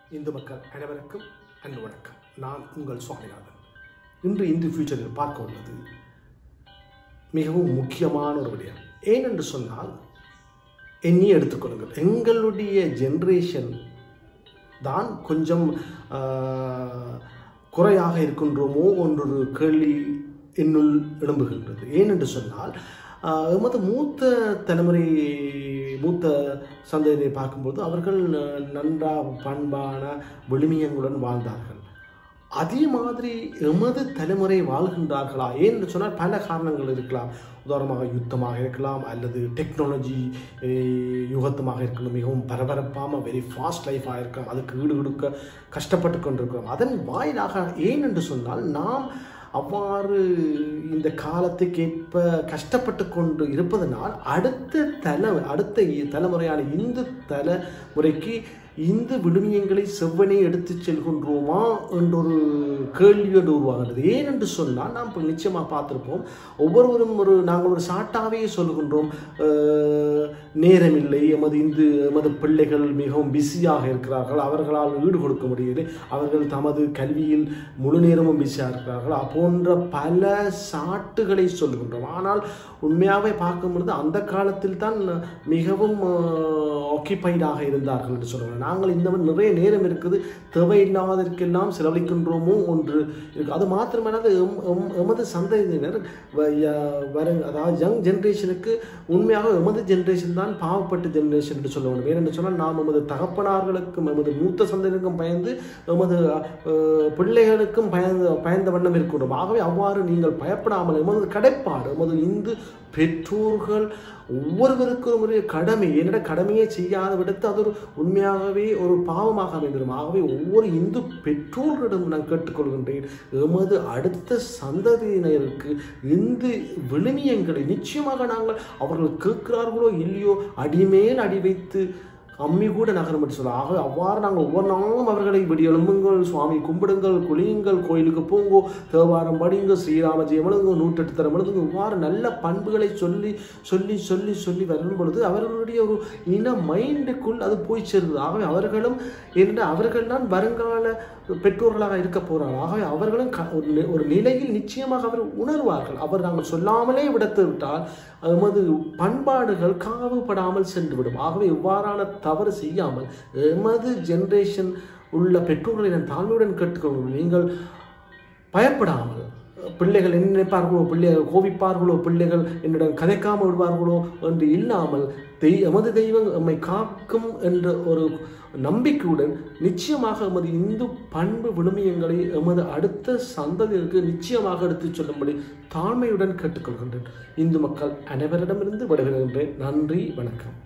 இந்து மக்கள் அனைவருக்கும் அன்பு வணக்கம் நான் உங்கள் சுவாமிநாதன் இன்று இந்து ஃபியூச்சரில் பார்க்க உள்ளது மிகவும் முக்கியமான ஒரு விடயம் ஏனென்று சொன்னால் எண்ணி எடுத்துக்கொள்ளுங்கள் எங்களுடைய ஜென்ரேஷன் தான் கொஞ்சம் ஆஹ், குறையாக இருக்கின்றோமோ என்றொரு கேள்வி என்னுள் எழும்புகின்றது ஏனென்று சொன்னால் ஆஹ், எமது மூத்த தலைமுறை மூத்த சந்ததியை பார்க்கும்போது அவர்கள் அஹ், நன்றா பண்பான விழுமியங்களுடன் வாழ்ந்தார்கள் அதே மாதிரி எமது தலைமுறை வாழ்கின்றார்களா ஏன்னு சொன்னால் பல காரணங்கள் இருக்கலாம் உதாரணமாக யுத்தமாக இருக்கலாம் அல்லது டெக்னாலஜி யுகத்தமாக இருக்கலாம் மிகவும் பரபரப்பாமல் வெரி ஃபாஸ்ட் லைஃபாக இருக்கலாம் அதுக்கு ஈடு கொடுக்க கஷ்டப்பட்டு கொண்டிருக்கிறோம் அதன் வாயிலாக ஏன் என்று சொன்னால் நாம் அவ்வாறு இந்த காலத்துக்கேற்ப கஷ்டப்பட்டு கொண்டு இருப்பதனால் அடுத்த தலை அடுத்த இ- தலைமுறையான இந்து தலைமுறைக்கு இந்து விழுமியங்களை செவ்வனே எடுத்துச் செல்கின்றோமா என்றொரு கேள்வியோடு உருவாகிறது ஏனென்று சொன்னால் நாம் இப்போ நிச்சயமாக பார்த்துருப்போம் ஒவ்வொருவரும் ஒரு நாங்கள் ஒரு சாட்டாவே சொல்கின்றோம் அஹ், நேரமில்லை எமது இந்து எமது பிள்ளைகள் மிகவும் பிஸியாக இருக்கிறார்கள் அவர்களால் ஈடு கொடுக்க முடியவில்லை அவர்கள் தமது கல்வியில் முழு நேரமும் பிஸியாக இருக்கிறார்கள் போன்ற பல சாட்டுகளை சொல்கின்றோம் ஆனால் உண்மையாகவே பார்க்கும் பொழுது அந்த காலத்தில் தான் மிகவும் ஆக்கியபைடாக இருந்தார்கள் என்று சொல்லுவாங்க நாங்கள் இந்த மாதிரி நிறைய நேரம் இருக்குது தேவையில்லாததற்கெல்லாம் செலவழிக்கின்றோமோ ஒன்று இருக்கு அது மாத்திரமல்லாது எம்- எம்- எமது சந்ததியினர் வ- ய- வர அதாவது யங் ஜென்ரேஷனுக்கு உண்மையாக எமது ஜென்ரேஷன் தான் பாவப்பட்ட ஜென்ரேஷன் என்று சொல்ல வேண்டும் ஏனென்று சொன்னால் நாம் எமது தகப்பனார்களுக்கும் எமது மூத்த சந்ததியினருக்கும் பயந்து எமது அஹ், பிள்ளைகளுக்கும் பயந்த பயந்த வண்ணம் இருக்கின்றோம் ஆகவே அவ்வாறு நீங்கள் பயப்படாமல் எமது கடைப்பாடு எமது இந்து பெற்றோர்கள் ஒவ்வொருவருக்கும் ஒரு கடமை என்னிட கடமையை செய்யாத விடத்து அது ஒரு உண்மையாகவே ஒரு பாவமாக அமைந்திடும் ஆகவே ஒவ்வொரு இந்து பெற்றோர்களிடம் நான் கேட்டுக்கொள்கின்றேன் எமது அடுத்த சந்ததியினருக்கு இந்து விழுமியங்களை நிச்சயமாக நாங்கள் அவர்கள் கேட்கிறார்களோ இல்லையோ அடிமேல் அடி வைத்து அம்மி கூட நகரம் என்று சொல்ல ஆக அவ்வாறு நாங்கள் ஒவ்வொரு நாளும் அவர்களை விடி எழும்புங்கள் சுவாமி கும்பிடுங்கள் குளியுங்கள் கோயிலுக்கு போங்கோ தேவாரம் படிங்க ஸ்ரீராம ஜெயம் எழுதுங்க நூற்றெட்டு தரம் எழுதுங்க இவ்வாறு நல்ல பண்புகளை சொல்லி சொல்லி சொல்லி சொல்லி வரும் பொழுது அவர்களுடைய ஒரு இன மைண்டுக்குள் அது போய் சேருது ஆகவே அவர்களும் என்ன அவர்கள் தான் வருங்கால பெற்றோர்களாக இருக்க போகிறார்கள் ஆகவே அவர்களும் க- ஒரு நி- ஒரு நிலையில் நிச்சயமாக அவர் உணர்வார்கள் அவர் நாங்கள் சொல்லாமலே விடத்து விட்டால் எமது பண்பாடுகள் காவுபடாமல் சென்றுவிடும் ஆகவே இவ்வாறான தவறு செய்யாமல் எமது ஜெனரேஷன் உள்ள பெற்றோர்களை நான் தாழ்மையுடன் கேட்டுக்கொள்கிறோம் நீங்கள் பயப்படாமல் பிள்ளைகள் என்ன நினைப்பார்களோ பிள்ளைகள் கோபிப்பார்களோ பிள்ளைகள் என்னிடம் கதைக்காமல் விடுவார்களோ என்று இல்லாமல் தெய் எமது தெய்வம் எம்மை காக்கும் என்ற ஒரு நம்பிக்கையுடன் நிச்சயமாக எமது இந்து பண்பு விழுமியங்களை எமது அடுத்த சந்ததியினருக்கு நிச்சயமாக எடுத்துச் சொல்லும்படி தாழ்மையுடன் கேட்டுக்கொள்கின்றேன் இந்து மக்கள் அனைவரிடமிருந்து விடுகின்றேன் நன்றி வணக்கம்